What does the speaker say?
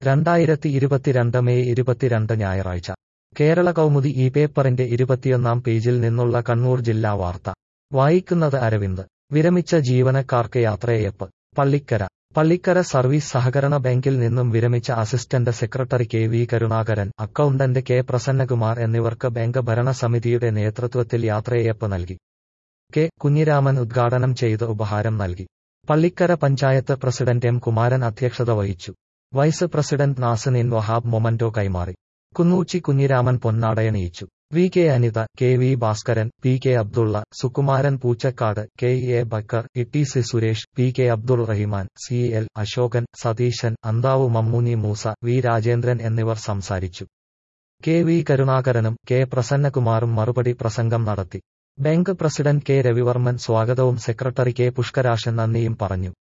രണ്ടായിരത്തി ഇരുപത്തിരണ്ട് മെയ് ഇരുപത്തിരണ്ട് ഞായറാഴ്ച കേരള കൗമുദി ഈ പേപ്പറിന്റെ ഇരുപത്തിയൊന്നാം പേജിൽ നിന്നുള്ള കണ്ണൂർ ജില്ലാ വാർത്ത വായിക്കുന്നത് അരവിന്ദ് വിരമിച്ച ജീവനക്കാർക്ക് യാത്രയയപ്പ് പള്ളിക്കര പള്ളിക്കര സർവീസ് സഹകരണ ബാങ്കിൽ നിന്നും വിരമിച്ച assistant secretary K V Karunakaran accountant K Prasannakumar എന്നിവർക്ക് ബാങ്ക് ഭരണസമിതിയുടെ നേതൃത്വത്തിൽ യാത്രയയപ്പ് നൽകി കെ കുഞ്ഞിരാമൻ ഉദ്ഘാടനം ചെയ്ത് ഉപഹാരം നൽകി പള്ളിക്കര പഞ്ചായത്ത് പ്രസിഡന്റ് എം കുമാരൻ അധ്യക്ഷത വഹിച്ചു vice president Nasanin Wahab memento കൈമാറി കുന്നൂച്ചി കുഞ്ഞിരാമൻ പൊന്നാടയണിയിച്ചു V K Anitha K V Bhaskaran P K Abdulla Sukumaran Poochakkad K A Bakkar E C Suresh P K Abdul Rahiman C L Ashokan Satheesan Anthavu Mammooni Moosa V Rajendran എന്നിവർ സംസാരിച്ചു കെ വി കരുണാകരനും കെ പ്രസന്നകുമാറും മറുപടി പ്രസംഗം നടത്തി ബാങ്ക് പ്രസിഡന്റ് കെ രവിവർമ്മൻ സ്വാഗതവും സെക്രട്ടറി കെ പുഷ്കരാശൻ നന്ദിയും പറഞ്ഞു